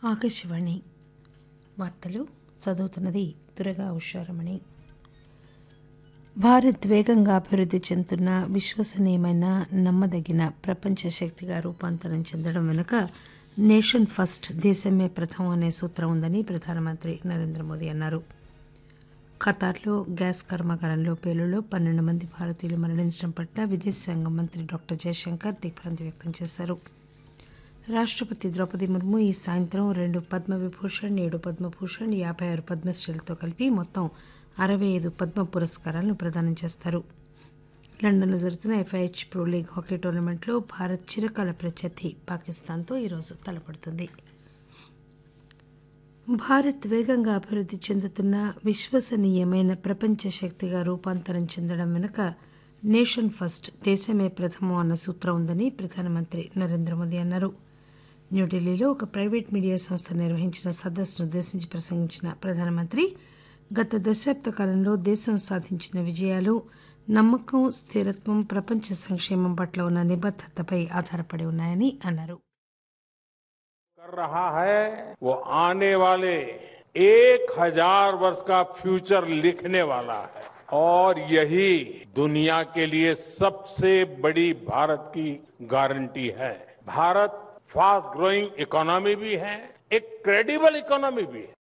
ఆకాశవాణి వార్తలు చదువుతున్నది దురగా ఉషారమణి భారత్ వేగంగా అభివృద్ధి చెందుతున్న విశ్వసనీయమైన నమ్మదగిన ప్రపంచ శక్తిగా రూపాంతరం చెందడం వెనుక నేషన్ ఫస్ట్ దేశమే ప్రథమం అనే సూత్రం ఉందని ప్రధానమంత్రి నరేంద్ర మోదీ అన్నారు ఖతార్లో గ్యాస్ కర్మాగారంలో పేలులో పన్నెండు మంది భారతీయులు మరణించడం పట్ల విదేశాంగ మంత్రి డాక్టర్ జయశంకర్ దిగ్భ్రాంతి వ్యక్తం చేశారు రాష్టపతి ద్రౌపది ముర్ము ఈ సాయంత్రం రెండు పద్మవిభూషణ్ ఏడు పద్మభూషణ్ యాభై ఆరు పద్మశ్రీలతో కలిపి మొత్తం అరవై ఐదు పద్మ పురస్కారాలను ప్రదానం చేస్తారు లండన్లో జరుగుతున్న ఎఫ్ఐహెచ్ ప్రో లీగ్ హాకీ టోర్నమెంట్లో భారత్ చిరకాల ప్రత్యర్థి పాకిస్తాన్తో ఈరోజు తలపడుతుంది భారత్ వేగంగా అభివృద్ధి చెందుతున్న విశ్వసనీయమైన ప్రపంచ శక్తిగా రూపాంతరం చెందడం వెనుక నేషన్ ఫస్ట్ దేశమే ప్రథమం అన్న సూత్రం ఉందని ప్రధానమంత్రి నరేంద్ర మోదీ అన్నారు న్యూఢిల్లీలో ఒక ప్రైవేట్ మీడియా సంస్థ నిర్వహించిన సదస్సును ఉద్దేశించి ప్రసంగించిన ప్రధానమంత్రి గత దశాబ్ద కాలంలో దేశం సాధించిన విజయాలు నమ్మకం స్థిరత్వం ప్రపంచ సంక్షేమం పట్ల ఉన్న నిబద్దతపై ఆధారపడి ఉన్నాయని అన్నారు कर रहा है वो आने वाले एक हजार वर्ष का फ्यूचर लिखने वाला है और यही दुनिया के लिए सबसे बड़ी भारत की गारंटी है भारत फास्ट ग्रोइंग इकोनॉमी भी है एक क्रेडिबल इकोनॉमी भी है